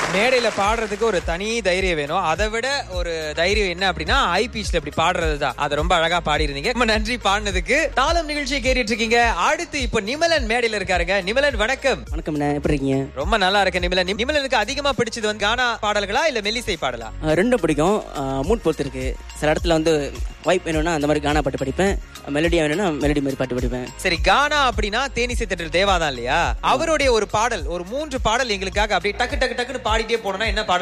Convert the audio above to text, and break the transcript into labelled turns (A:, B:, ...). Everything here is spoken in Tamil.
A: மேடையில பாடுறதுக்கு ஒரு தனி தைரியம் வேணும் அதை விட ஒரு தைரியம் என்ன அப்படின்னா ஐ பீச்ல இப்படி பாடுறது தான் அதை ரொம்ப அழகா பாடிருந்தீங்க ரொம்ப நன்றி பாடினதுக்கு தாளம் நிகழ்ச்சியை கேட்டுட்டு இருக்கீங்க அடுத்து இப்ப நிமலன் மேடையில இருக்காருங்க நிமலன் வணக்கம்
B: வணக்கம் அண்ணா எப்படி இருக்கீங்க
A: ரொம்ப நல்லா இருக்கு நிமலன் நிமலனுக்கு அதிகமா பிடிச்சது வந்து கானா பாடல்களா இல்ல மெல்லிசை பாடலா
B: அஹ் ரெண்டும் பிடிக்கும் மூட் பொறுத்து இருக்கு சில இடத்துல வந்து வைப் வேணும்னா அந்த மாதிரி கானா பாட்டு படிப்பேன் மெலடியா வேணும்னா மெலடி மாதிரி பாட்டு படிப்பேன்
A: சரி கானா அப்படின்னா தேனிசை தட்டு தேவாதான் இல்லையா அவருடைய ஒரு பாடல் ஒரு மூன்று பாடல் எங்களுக்காக அப்படியே டக்கு டக்கு டக்குன்னு பாடிட்டே போனோம்னா என்ன பாடல்